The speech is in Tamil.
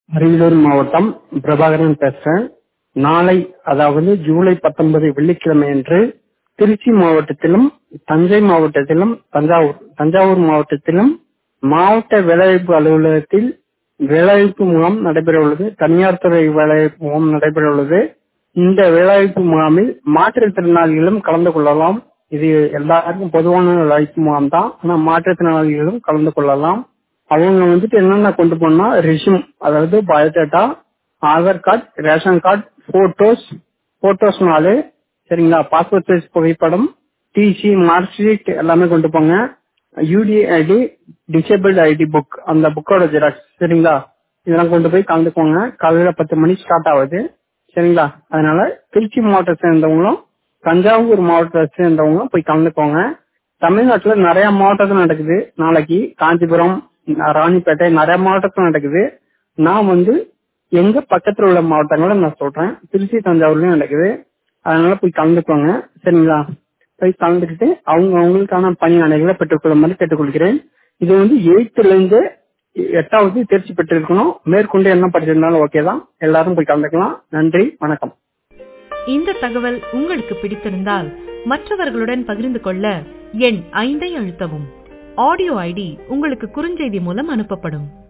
அரியலூர் மாவட்டம் பிரபாகரன் பேசுறேன் நாளை அதாவது ஜூலை பத்தொன்பது வெள்ளிக்கிழமை அன்று திருச்சி மாவட்டத்திலும் தஞ்சை மாவட்டத்திலும் தஞ்சாவூர் தஞ்சாவூர் மாவட்டத்திலும் மாவட்ட வேலைவாய்ப்பு அலுவலகத்தில் வேலைவாய்ப்பு முகாம் நடைபெற உள்ளது தனியார் துறை வேலைவாய்ப்பு முகாம் நடைபெற உள்ளது இந்த வேலைவாய்ப்பு முகாமில் மாற்றுத்திறனாளிகளும் கலந்து கொள்ளலாம் இது எல்லாருக்கும் பொதுவான வாய்ப்பு முகாம் தான் ஆனா மாற்றுத்திறனாளிகளும் கலந்து கொள்ளலாம் அவங்க வந்துட்டு என்னென்ன கொண்டு போனா ரெஷ்யூம் அதாவது biodata Aadhaar card ration card photos போட்டோஸ்னாலே சரிங்களா பாஸ்போர்ட் சைஸ் புகைப்படம் டிசி மார்க் ஷீட் எல்லாமே கொண்டு போங்க UD ID disabled ID book அந்த புக்கோட ஜெராக்ஸ் சரிங்களா இதெல்லாம் கொண்டு போய் கலந்துக்கோங்க காலையில பத்து மணி ஸ்டார்ட் ஆகுது சரிங்களா அதனால திருச்சி மாவட்டத்தை சேர்ந்தவங்களும் தஞ்சாவூர் மாவட்டத்தை சேர்ந்தவங்களும் போய் கலந்துக்கோங்க தமிழ்நாட்டுல நிறைய மாவட்டத்தில் நடக்குது நாளைக்கு காஞ்சிபுரம் ராணிப்பேட்டை நிறைய மாவட்டத்தில் நடக்குது நான் வந்து எங்க பக்கத்துல உள்ள மாவட்டங்களை நான் சொல்றேன் திருச்சி தஞ்சாவூர்லயும் நடக்குது அதனால போய் கலந்துக்கோங்க சரிங்களா போய் கலந்துக்கிட்டு அவங்க அவங்களுக்கான பணி அணைகளை பெற்றுக்கொள்ளுமாறு கேட்டுக்கொள்கிறேன் இது வந்து எயித்துல இருந்து எட்டாவது தேர்ச்சி பெற்றிருக்கணும் மேற்கொண்டு என்ன படிச்சிருந்தாலும் ஓகே தான் எல்லாரும் போய் கலந்துக்கலாம் நன்றி வணக்கம் இந்த தகவல் உங்களுக்கு பிடித்திருந்தால் மற்றவர்களுடன் பகிர்ந்து கொள்ள எண் ஐந்தை அழுத்தவும் ஆடியோ ஐடி உங்களுக்கு குறுஞ்செய்தி மூலம் அனுப்பப்படும்